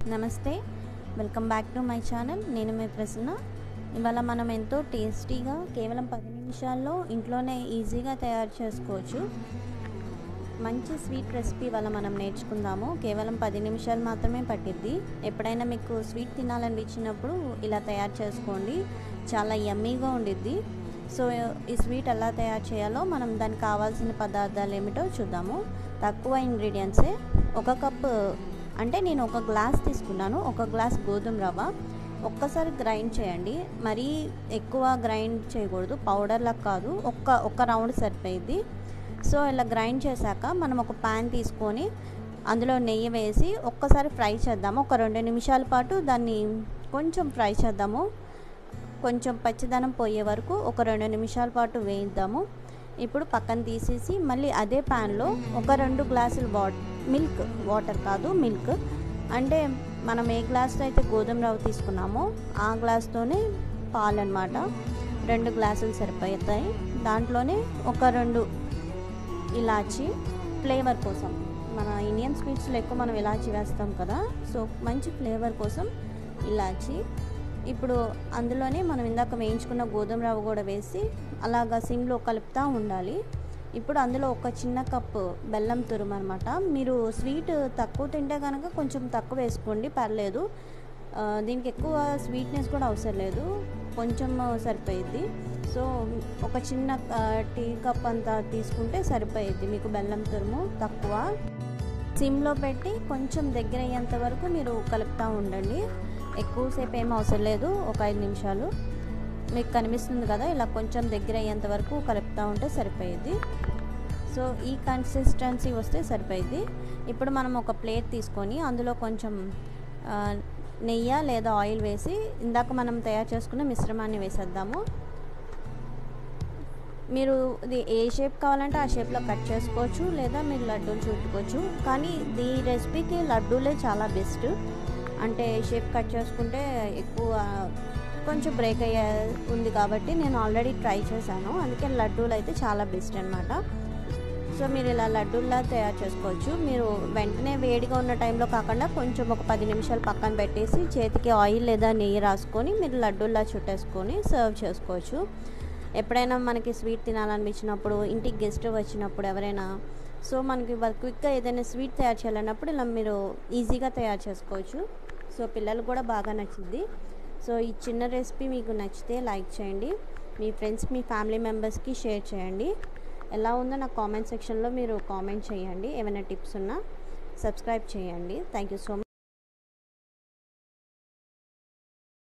నమస్తే welcome back to my channel నేను మీ ప్రసన్న ఇవాళ మనం ఎంతో టేస్టీగా కేవలం పది నిమిషాల్లో ఇంట్లోనే ఈజీగా తయారు చేసుకోవచ్చు మంచి స్వీట్ రెసిపీ ఇవాళ మనం నేర్చుకుందాము కేవలం పది నిమిషాలు మాత్రమే పట్టిద్ది ఎప్పుడైనా మీకు స్వీట్ తినాలనిపించినప్పుడు ఇలా తయారు చేసుకోండి చాలా యమ్మీగా ఉండిద్ది సో ఈ స్వీట్ ఎలా తయారు చేయాలో మనం దానికి కావాల్సిన పదార్థాలు ఏమిటో చూద్దాము తక్కువ ఇంగ్రీడియంట్సే ఒక కప్పు అంటే నేను ఒక గ్లాస్ తీసుకున్నాను ఒక గ్లాస్ గోధుమ రవ్వ ఒక్కసారి గ్రైండ్ చేయండి మరీ ఎక్కువ గ్రైండ్ చేయకూడదు పౌడర్లా కాదు ఒక్క ఒక్క రౌండ్ సరిపోయింది సో ఇలా గ్రైండ్ చేశాక మనం ఒక ప్యాన్ తీసుకొని అందులో నెయ్యి వేసి ఒక్కసారి ఫ్రై చేద్దాము ఒక రెండు నిమిషాల పాటు దాన్ని కొంచెం ఫ్రై చేద్దాము కొంచెం పచ్చిదనం పోయే వరకు ఒక రెండు నిమిషాల పాటు వేయిద్దాము ఇప్పుడు పక్కన తీసేసి మళ్ళీ అదే ప్యాన్లో ఒక రెండు గ్లాసులు వా మిల్క్ వాటర్ కాదు మిల్క్ అంటే మనం ఏ గ్లాస్తో అయితే గోధుమ రవ్వ తీసుకున్నామో ఆ గ్లాస్తోనే పాలు అనమాట రెండు గ్లాసులు సరిపోతాయి దాంట్లోనే ఒక రెండు ఇలాచి ఫ్లేవర్ కోసం మన ఇండియన్ స్వీట్స్లో ఎక్కువ మనం ఇలాచి వేస్తాం కదా సో మంచి ఫ్లేవర్ కోసం ఇలాచి ఇప్పుడు అందులోనే మనం ఇందాక వేయించుకున్న గోధుమ రవ్వ కూడా వేసి అలాగా సిమ్లో కలుపుతూ ఉండాలి ఇప్పుడు అందులో ఒక చిన్న కప్పు బెల్లం తురుము అనమాట మీరు స్వీట్ తక్కువ తింటే కనుక కొంచెం తక్కువ వేసుకోండి పర్లేదు దీనికి ఎక్కువ స్వీట్నెస్ కూడా అవసరం లేదు కొంచెం సరిపోయిద్ది సో ఒక చిన్న టీ కప్ అంతా తీసుకుంటే సరిపోయిద్ది మీకు బెల్లం తురుము తక్కువ సిమ్లో పెట్టి కొంచెం దగ్గర అయ్యేంత వరకు మీరు కలుపుతూ ఉండండి ఎక్కువసేపు ఏం అవసరం లేదు ఒక ఐదు నిమిషాలు మీకు కనిపిస్తుంది కదా ఇలా కొంచెం దగ్గర అయ్యేంత వరకు కలుపుతూ ఉంటే సరిపోయేది సో ఈ కన్సిస్టెన్సీ వస్తే సరిపోయింది ఇప్పుడు మనం ఒక ప్లేట్ తీసుకొని అందులో కొంచెం నెయ్యి లేదా ఆయిల్ వేసి ఇందాక మనం తయారు చేసుకున్న మిశ్రమాన్ని వేసేద్దాము మీరు ఇది ఏ షేప్ కావాలంటే ఆ షేప్లో కట్ చేసుకోవచ్చు లేదా మీరు లడ్డూలు చుట్టుకోవచ్చు కానీ ఈ రెసిపీకి లడ్డూలే చాలా బెస్ట్ అంటే షేప్ కట్ చేసుకుంటే ఎక్కువ కొంచెం బ్రేక్ అయ్యే ఉంది కాబట్టి నేను ఆల్రెడీ ట్రై చేశాను అందుకే లడ్డూలు అయితే చాలా బెస్ట్ అనమాట సో మీరు ఇలా లడ్డూల్లా తయారు చేసుకోవచ్చు మీరు వెంటనే వేడిగా ఉన్న టైంలో కాకుండా కొంచెం ఒక పది నిమిషాలు పక్కన పెట్టేసి చేతికి ఆయిల్ లేదా నెయ్యి రాసుకొని మీరు లడ్డూల్లా చుట్టేసుకొని సర్వ్ చేసుకోవచ్చు ఎప్పుడైనా మనకి స్వీట్ తినాలనిపించినప్పుడు ఇంటికి గెస్ట్ వచ్చినప్పుడు ఎవరైనా సో మనకి క్విక్గా ఏదైనా స్వీట్ తయారు చేయాలన్నప్పుడు ఇలా మీరు ఈజీగా తయారు చేసుకోవచ్చు సో పిల్లలు కూడా బాగా నచ్చింది సో ఈ చిన్న రెసిపీ మీకు నచ్చితే లైక్ చేయండి మీ ఫ్రెండ్స్ మీ ఫ్యామిలీ మెంబర్స్కి షేర్ చేయండి ఎలా ఉందో నాకు కామెంట్ సెక్షన్లో మీరు కామెంట్ చేయండి ఏమైనా టిప్స్ ఉన్నా సబ్స్క్రైబ్ చేయండి థ్యాంక్ యూ సో మచ్